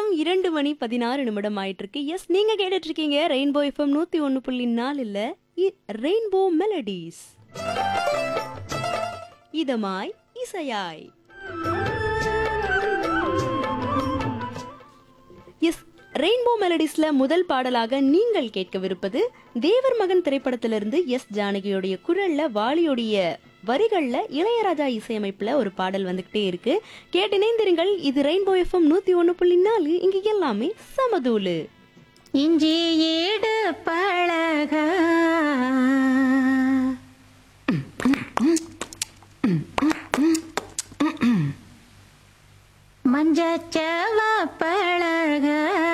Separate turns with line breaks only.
நேரம் இரண்டு மணி பதினாறு நிமிடம் ஆயிட்டு இருக்கு எஸ் நீங்க கேட்டுட்டு இருக்கீங்க ரெயின்போ எஃப்எம் நூத்தி ஒன்னு புள்ளி நாலுல ரெயின்போ மெலடிஸ் இதமாய் இசையாய் எஸ் ரெயின்போ மெலடிஸ்ல முதல் பாடலாக நீங்கள் கேட்கவிருப்பது தேவர் மகன் திரைப்படத்திலிருந்து எஸ் ஜானகியோடைய குரல்ல வாலியோடைய வரிகள்ல இளையராஜா இசையமைப்புல ஒரு பாடல் வந்துகிட்டே இருக்கு கேட்டிணைந்திருங்கள் இது ரெயின்போ எஃப்எம் நூத்தி ஒண்ணு புள்ளி நாலு இங்க எல்லாமே சமதூளு
இஞ்சி ஈடு பழக மஞ்சச்சவ பழக